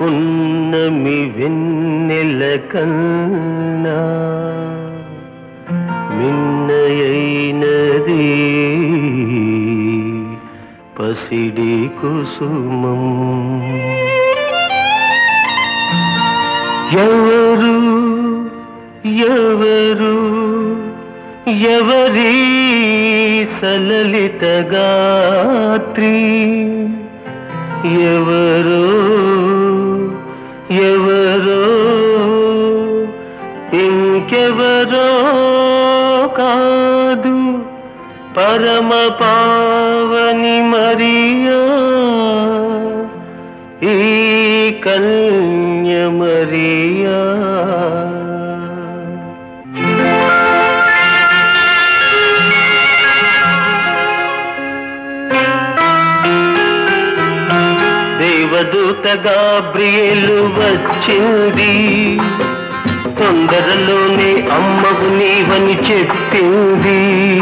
పున్నమి వెన్నెల కన్నా మిన్నయైనది పసిడి కుసుమం ఎవరు ఎవరు ఎవరి సలలిత గాత్రి ఎవరో ఎవరో ఇంకెవరో కాదు పరమ పావని మరియా ఈ కన్య మరియా దేవదూత గాబ్రియేలు వచ్చింది తొందరలోనే అమ్మవు నీవని చెప్పింది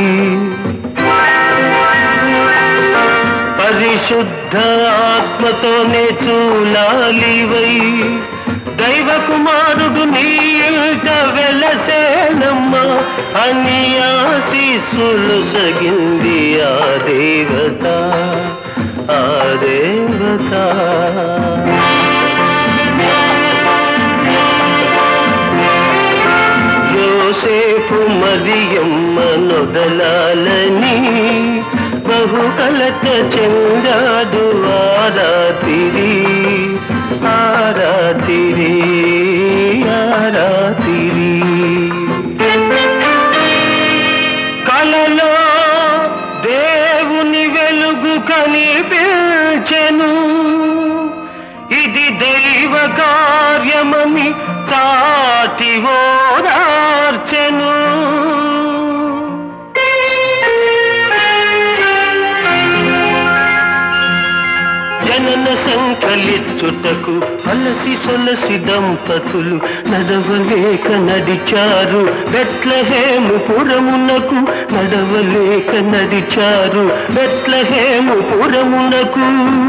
పరిశుద్ధ ఆత్మతోనే చూలాలివై దైవ కుమారుడు నీ ఇంట వెలసేనమ్మ అని ఆశీస్సులు సగింది ఆ దేవత ఆ దేవత యోసేపు మరియమ్మ నొదలాలని బహు కలత చెందాడు ఆరాతిరి ఆరాతిరి ఆరాతిరి కలలో దేవుని వెలుగు కనిపించెను ఇది దైవ కార్యమని చాటి ఓదార్చెను జనన సంకలిచ్చుటకు అలసి సొలసి దంపతులు నడవలేక నడిచారు బెట్లహేము పురమునకు నడవలేక నడిచారు బెట్లహేము పురమునకు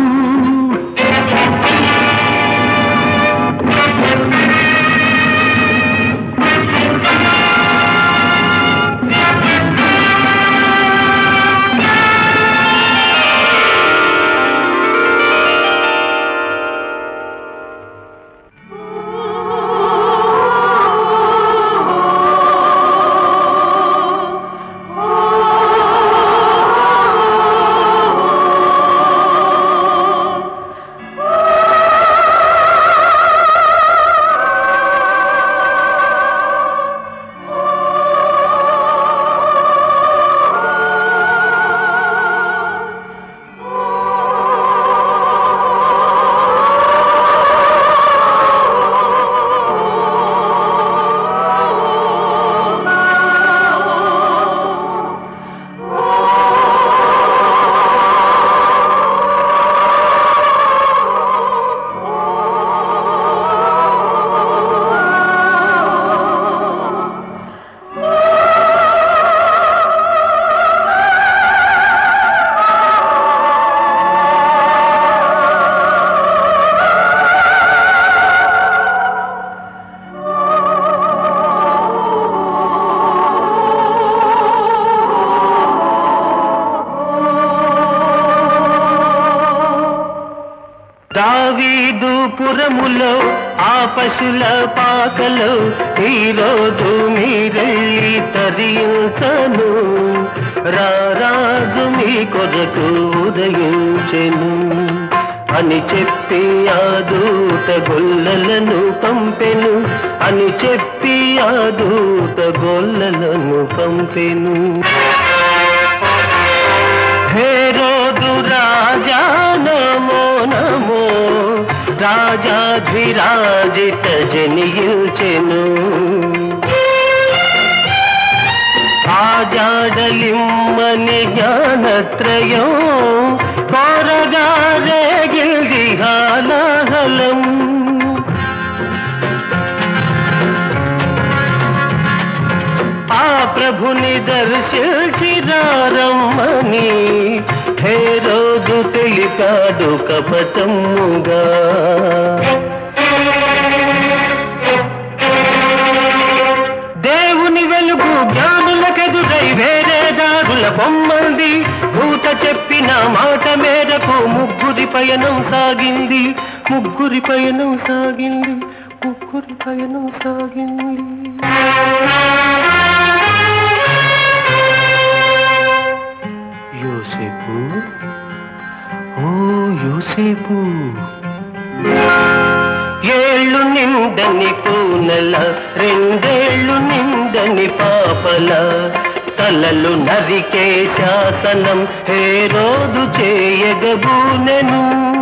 దావీదు పురములో ఆ పశుల పాకలో ఈరోజు మీరెళ్ళి తరించను రారాజు మీ కొరకు ఉదయించెను అని చెప్పి ఆ దూత గొల్లలను పంపెను అని చెప్పి ఆ దూత గొల్లలను పంపెను హేరోదు రాజా నమో నమో రాజాధిరాజిత జనియుచెను ఆజాడలిమ్మని జ్ఞానత్రయం కోరగా రేగిల్ది హాలాహలం ఆ ప్రభుని దర్శించిరారమ్మని హే రోజు తెలిపాడు కపటముగా కనుల పొమ్మంది భూత చెప్పిన మాట మేరకు ముగ్గురి పయనం సాగింది ముగ్గురి పయనం సాగింది ముగ్గురి పయనం సాగింది యోసేపు ఓ యోసేపు ఏళ్ళు నిండని కూనల రెండేళ్ళు నిండని పాపల తలలు నరికే శాసనం హే రోజు చేయగబూనెను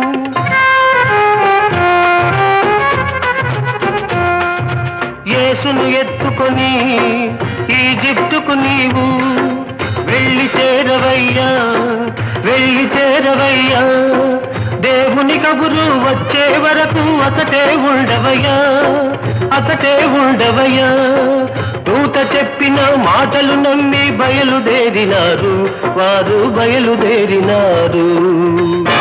యేసును ఎత్తుకొని ఈజిప్టుకు నీవు వెళ్ళి చేరవయ్యా వెళ్ళి చేరవయ్యా దేవుని కబురు వచ్చే వరకు అతటే ఉండవయ్యా అతటే ఉండవయ్యా దూత చెప్పిన మాటలు నమ్మి బయలుదేరినారు వారు బయలుదేరినారు